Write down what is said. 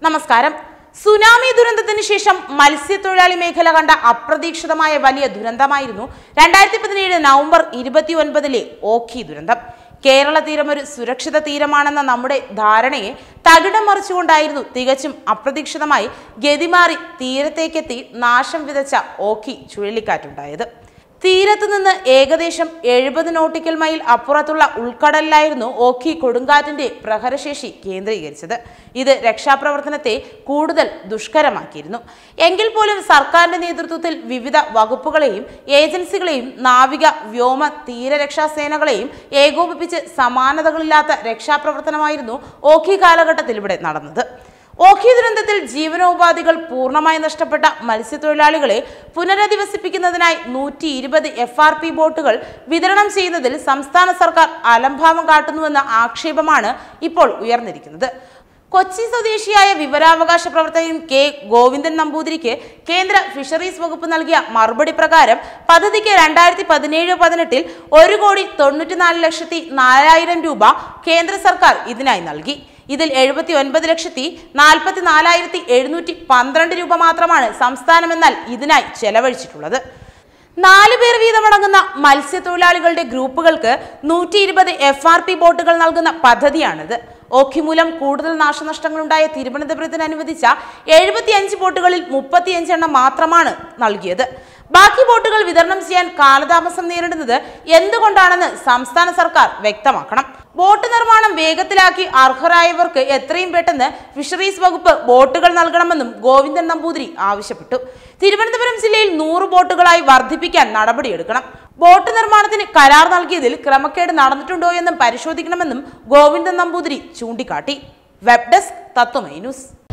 നമസ്കാരം സുനാമി ദുരന്തത്തിന് ശേഷം മത്സ്യത്തൊഴിലാളി മേഖല കണ്ട അപ്രതീക്ഷിതമായ വലിയ ദുരന്തമായിരുന്നു രണ്ടായിരത്തി പതിനേഴ് നവംബർ ഇരുപത്തി ഒൻപതിലെ ഓഖി ദുരന്തം കേരള തീരം ഒരു സുരക്ഷിത തീരമാണെന്ന നമ്മുടെ ധാരണയെ തകിടം മറിച്ചുകൊണ്ടായിരുന്നു തികച്ചും അപ്രതീക്ഷിതമായി ഗതിമാറി തീരത്തേക്കെത്തി നാശം വിതച്ച ഓഖി ചുഴലിക്കാറ്റുണ്ടായത് തീരത്ത് നിന്ന് ഏകദേശം എഴുപത് നോട്ടിക്കൽ മൈൽ അപ്പുറത്തുള്ള ഉൾക്കടലിലായിരുന്നു ഓഖി കൊടുങ്കാറ്റിന്റെ പ്രഹരശേഷി കേന്ദ്രീകരിച്ചത് ഇത് രക്ഷാപ്രവർത്തനത്തെ കൂടുതൽ ദുഷ്കരമാക്കിയിരുന്നു എങ്കിൽ പോലും സർക്കാരിന്റെ നേതൃത്വത്തിൽ വിവിധ വകുപ്പുകളെയും ഏജൻസികളെയും നാവിക വ്യോമ തീരരക്ഷാ സേനകളെയും ഏകോപിപ്പിച്ച് സമാനതകളില്ലാത്ത രക്ഷാപ്രവർത്തനമായിരുന്നു ഓഖി കാലഘട്ടത്തിൽ ഇവിടെ നടന്നത് ഓഖി ദുരന്തത്തിൽ ജീവനോപാധികൾ പൂർണ്ണമായി നഷ്ടപ്പെട്ട മത്സ്യത്തൊഴിലാളികളെ പുനരധിവസിപ്പിക്കുന്നതിനായി നൂറ്റി ഇരുപത് എഫ് ആർ പി ബോട്ടുകൾ വിതരണം ചെയ്യുന്നതിൽ സംസ്ഥാന സർക്കാർ അലംഭാവം കാട്ടുന്നുവെന്ന ആക്ഷേപമാണ് ഇപ്പോൾ ഉയർന്നിരിക്കുന്നത് കൊച്ചി സ്വദേശിയായ വിവരാവകാശ പ്രവർത്തകൻ കെ ഗോവിന്ദൻ നമ്പൂതിരിക്ക് കേന്ദ്ര ഫിഷറീസ് വകുപ്പ് നൽകിയ മറുപടി പ്രകാരം പദ്ധതിക്ക് രണ്ടായിരത്തി പതിനേഴ് പതിനെട്ടിൽ ഒരു കോടി തൊണ്ണൂറ്റിനാല് ലക്ഷത്തി നാലായിരം രൂപ കേന്ദ്ര സർക്കാർ ഇതിനായി നൽകി ഇതിൽ എഴുപത്തി ഒൻപത് ലക്ഷത്തി നാൽപ്പത്തി നാലായിരത്തി എഴുന്നൂറ്റി പന്ത്രണ്ട് രൂപ മാത്രമാണ് സംസ്ഥാനമെന്നാൽ ഇതിനായി ചെലവഴിച്ചിട്ടുള്ളത് നാല് പേർ വീതമടങ്ങുന്ന മത്സ്യത്തൊഴിലാളികളുടെ ഗ്രൂപ്പുകൾക്ക് നൂറ്റി ഇരുപത് എഫ് ആർ പി ബോട്ടുകൾ നൽകുന്ന പദ്ധതിയാണിത് ഓഖി മൂലം കൂടുതൽ നാശനഷ്ടങ്ങളുണ്ടായ തിരുവനന്തപുരത്തിന് അനുവദിച്ച എഴുപത്തിയഞ്ച് ബോട്ടുകളിൽ മുപ്പത്തിയഞ്ച് എണ്ണം മാത്രമാണ് നൽകിയത് ബാക്കി ബോട്ടുകൾ വിതരണം ചെയ്യാൻ കാലതാമസം നേരിടുന്നത് എന്തുകൊണ്ടാണെന്ന് സംസ്ഥാന സർക്കാർ വ്യക്തമാക്കണം ബോട്ട് നിർമ്മാണം വേഗത്തിലാക്കി അർഹരായവർക്ക് എത്രയും പെട്ടെന്ന് ഫിഷറീസ് വകുപ്പ് ബോട്ടുകൾ നൽകണമെന്നും ഗോവിന്ദൻ നമ്പൂതിരി ആവശ്യപ്പെട്ടു തിരുവനന്തപുരം ജില്ലയിൽ നൂറ് ബോട്ടുകളായി വർദ്ധിപ്പിക്കാൻ നടപടിയെടുക്കണം ബോട്ട് നിർമ്മാണത്തിന് കരാർ നൽകിയതിൽ ക്രമക്കേട് നടന്നിട്ടുണ്ടോ എന്നും പരിശോധിക്കണമെന്നും ഗോവിന്ദൻ നമ്പൂതിരി ചൂണ്ടിക്കാട്ടി വെബ് ഡെസ്ക് തത്വമൈ ന്യൂസ്